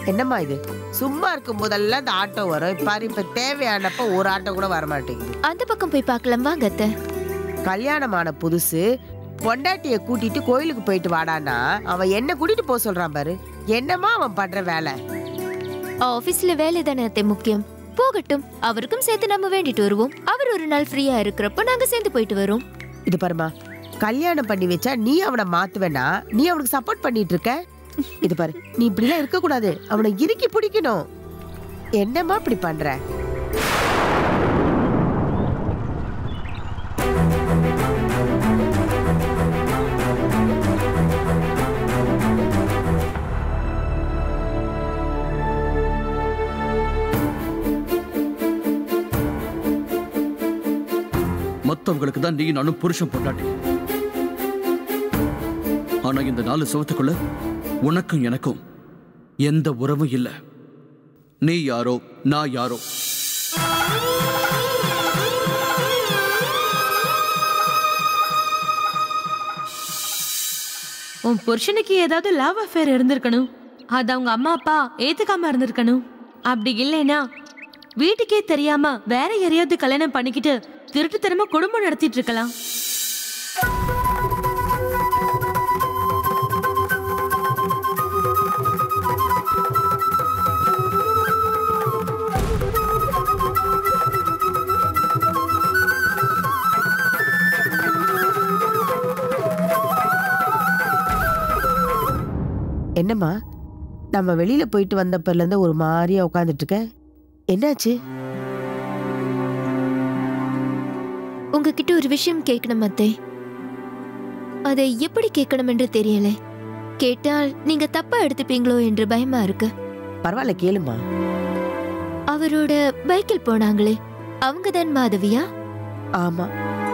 என்னம்மா இது சும்மா இருக்கும் போதெல்லாம் இந்த ஆட்டோ வரும் பாரு இப்ப தேவையானப்ப ஒரு ஆட்டோ கூட வர மாட்டேங்குது அந்த பக்கம் போய் பார்க்கலாம் வாங்க அத்தை கல்யாணமான புதுசு பொண்டாட்டிய கூட்டிட்டு கோயிலுக்கு போயிட்டு வாடான்னா அவன் என்ன கூட்டிட்டு போக சொல்றான் பாரு என்னம்மா அவன் பண்ற வேலை ஆபீஸ்ல வேலை தானே அத்தை முக்கியம் போகட்டும் அவருக்கும் சேர்த்து நம்ம வேண்டிட்டு வருவோம் அவர் ஒரு நாள் ஃப்ரீயா இருக்கிறப்ப நாங்க சேர்ந்து போயிட்டு வரோம் இது பாருமா கல்யாணம் பண்ணி வச்சா நீ அவனை மாத்துவேனா நீ அவனுக்கு சப்போர்ட் பண்ணிட்டு இருக்க இது பாரு நீ இப்படிலாம் இருக்க கூடாது அவனை இறுக்கி பிடிக்கணும் என்னம்மா இப்படி பண்ற மத்தவங்களுக்கு தான் நீ நானும் புருஷன் பொண்டாட்டி ஆனா இந்த நாலு சுவத்துக்குள்ள உனக்கும் எனக்கும் எந்த உறவும் இல்ல நீ யாரோ நான் யாரோ உன் புருஷனுக்கு ஏதாவது லவ் அஃபேர் இருந்திருக்கணும் அது அவங்க அம்மா அப்பா ஏத்துக்காம இருந்திருக்கணும் அப்படி இல்லைன்னா வீட்டுக்கே தெரியாம வேற யாரையாவது கல்யாணம் பண்ணிக்கிட்டு திருட்டுத்தனமா குடும்பம் நடத்திட்டு இருக்கலாம் என்னம்மா நம்ம வெளியில போயிட்டு வந்தப்பல இருந்து ஒரு மாதிரியா உட்காந்துட்டு இருக்க என்னாச்சு உங்ககிட்ட ஒரு விஷயம் கேட்கணும் அத்தை அதை எப்படி கேட்கணும் என்று தெரியல கேட்டால் நீங்க தப்பா எடுத்துப்பீங்களோ என்று பயமா இருக்கு பரவாயில்ல கேளுமா அவரோட பைக்கில் போனாங்களே அவங்க தான் மாதவியா ஆமா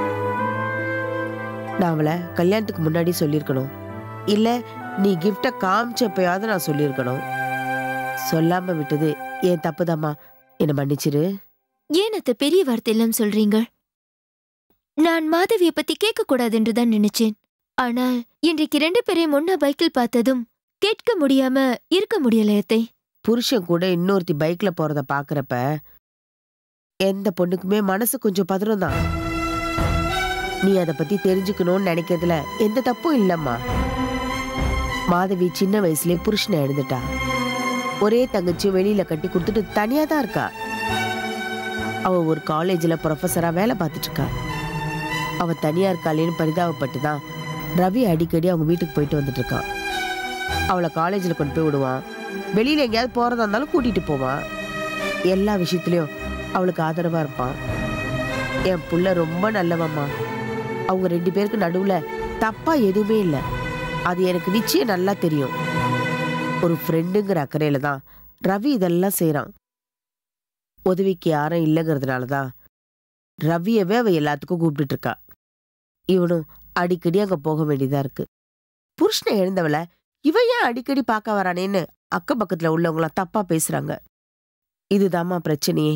நான் அவளை கல்யாணத்துக்கு முன்னாடி சொல்லியிருக்கணும் இல்ல நீ கிஃப்ட காமிச்சப்பயாவது நான் சொல்லியிருக்கணும் சொல்லாம விட்டது ஏன் தப்புதாம்மா என்னை மன்னிச்சிரு ஏன் அத்தை பெரிய வார்த்தையெல்லாம் சொல்றீங்க நான் மாதவியை பத்தி கேட்க கூடாது என்று தான் நினைச்சேன் ஆனால் இன்றைக்கு ரெண்டு பேரையும் ஒன்னா பைக்கில் பார்த்ததும் கேட்க முடியாம இருக்க முடியல அத்தை புருஷன் கூட இன்னொருத்தி பைக்ல போறத பாக்குறப்ப எந்த பொண்ணுக்குமே மனசு கொஞ்சம் பதறும் தான் நீ அதை பத்தி தெரிஞ்சுக்கணும்னு நினைக்கிறதுல எந்த தப்பும் இல்லம்மா மாதவி சின்ன வயசுலயே புருஷனை எழுந்துட்டா ஒரே தங்கச்சி வெளியில கட்டி கொடுத்துட்டு தனியா தான் இருக்கா அவ ஒரு காலேஜ்ல ப்ரொஃபஸரா வேலை பார்த்துட்டு இருக்கா அவ தனியா இருக்காளேன்னு பரிதாபப்பட்டு தான் ரவி அடிக்கடி அவங்க வீட்டுக்கு போயிட்டு வந்துட்டு இருக்கான் அவளை காலேஜ்ல கொண்டு போய் விடுவான் வெளியில எங்கேயாவது போறதா இருந்தாலும் கூட்டிட்டு போவான் எல்லா விஷயத்துலயும் அவளுக்கு ஆதரவா இருப்பான் என் புள்ள ரொம்ப நல்லவம்மா அவங்க ரெண்டு பேருக்கு நடுவுல தப்பா எதுவுமே இல்லை அது எனக்கு நிச்சயம் நல்லா தெரியும் ஒரு ஃப்ரெண்டுங்கிற அக்கறையில தான் ரவி இதெல்லாம் செய்றான் உதவிக்கு யாரும் இல்லைங்கிறதுனால தான் ரவியவே அவ எல்லாத்துக்கும் கூப்பிட்டுட்டு இருக்கா இவனும் அடிக்கடி அங்க போக வேண்டியதா இருக்கு புருஷனை எழுந்தவளை இவ ஏன் அடிக்கடி பார்க்க வரானேன்னு அக்கம் பக்கத்துல உள்ளவங்களாம் தப்பா பேசுறாங்க இதுதாம்மா பிரச்சனையே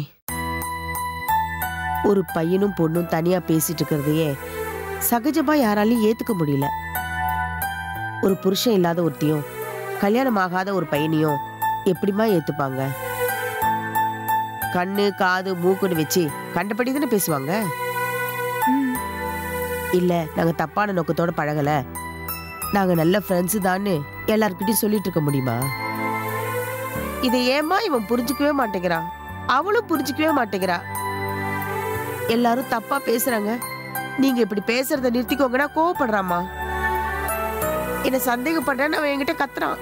ஒரு பையனும் பொண்ணும் தனியா பேசிட்டு இருக்கிறதையே சகஜமா யாராலையும் ஏத்துக்க முடியல ஒரு புருஷன் இல்லாத ஒருத்தையும் கல்யாணம் ஆகாத ஒரு பையனையும் எப்படிம்மா ஏத்துப்பாங்க கண்ணு காது மூக்குன்னு வச்சு கண்டபடி தானே பேசுவாங்க ம், இல்ல நாங்க தப்பான நோக்கத்தோட பழகல நாங்க நல்ல ஃப்ரெண்ட்ஸ் தான்னு எல்லார்கிட்டயும் சொல்லிட்டு இருக்க முடியுமா இதை ஏமா இவன் புரிஞ்சுக்கவே மாட்டேங்கிறான் அவளும் புரிஞ்சுக்கவே மாட்டேங்கிறா எல்லாரும் தப்பா பேசுறாங்க நீங்க இப்படி பேசுறத நிறுத்திக்கோங்கன்னா கோவப்படுறாமா என்ன சந்தேகப்படுறேன்னு அவன் என்கிட்ட கத்துறான்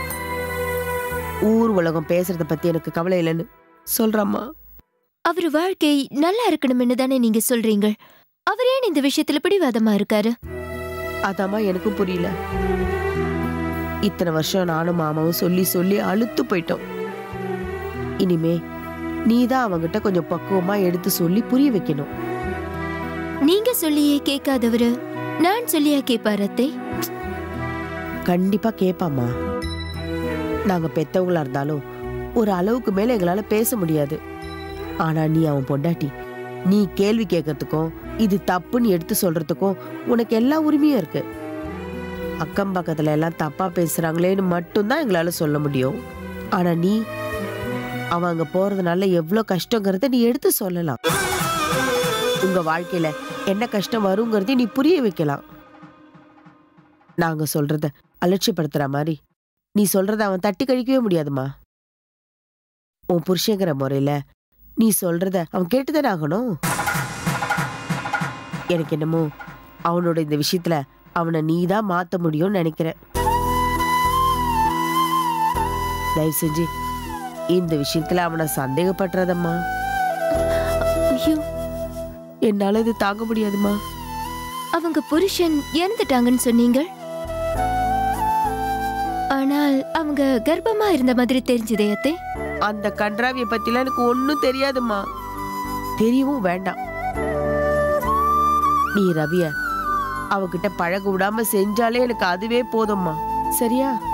ஊர் உலகம் பேசுறத பத்தி எனக்கு கவலை இல்லைன்னு சொல்றாம்மா அவர் வாழ்க்கை நல்லா இருக்கணும்னு தானே நீங்க சொல்றீங்க அவர் ஏன் இந்த விஷயத்துல பிடிவாதமா இருக்காரு அதாம்மா எனக்கும் புரியல இத்தனை வருஷம் நானும் மாமாவும் சொல்லி சொல்லி அழுத்து போயிட்டோம் இனிமே நீதான் அவங்கிட்ட கொஞ்சம் பக்குவமா எடுத்து சொல்லி புரிய வைக்கணும் நீங்க சொல்லியே கேட்காதவரு நான் சொல்லியா கேட்பார் அத்தை கண்டிப்பா கேப்பாம்மா நாங்க பெத்தவங்களா இருந்தாலும் ஒரு அளவுக்கு மேல எங்களால பேச முடியாது ஆனா நீ அவன் பொண்டாட்டி நீ கேள்வி கேட்கறதுக்கும் இது தப்புன்னு எடுத்து சொல்றதுக்கும் உனக்கு எல்லா உரிமையும் இருக்கு அக்கம் பக்கத்துல எல்லாம் தப்பா பேசுறாங்களேன்னு மட்டும்தான் எங்களால சொல்ல முடியும் ஆனா நீ அவன் அங்க போறதுனால எவ்வளவு கஷ்டங்கிறத நீ எடுத்து சொல்லலாம் உங்க வாழ்க்கையில என்ன கஷ்டம் வருங்கிறதையும் நீ புரிய வைக்கலாம் நாங்க சொல்றத அலட்சியப்படுத்துற மாதிரி நீ சொல்றத அவன் தட்டி கழிக்கவே முடியாதுமா உன் புருஷங்கிற முறையில நீ சொல்றத அவன் கேட்டுதானே ஆகணும் எனக்கு என்னமோ அவனோட இந்த விஷயத்துல அவனை நீ தான் மாத்த முடியும்னு நினைக்கிறேன் தயவு செஞ்சு இந்த விஷயத்துல அவனை சந்தேகப்படுறதம்மா ஐயோ என்னால இது தாங்க முடியாதுமா அவங்க புருஷன் இறந்துட்டாங்கன்னு சொன்னீங்க ஆனால் அவங்க கர்ப்பமா இருந்த மாதிரி தெரிஞ்சதே அத்தை அந்த கன்றாவிய பத்திலாம் எனக்கு ஒன்னும் தெரியாதும்மா தெரியவும் வேண்டாம் நீ ரவிய அவகிட்ட பழக விடாம செஞ்சாலே எனக்கு அதுவே போதும்மா சரியா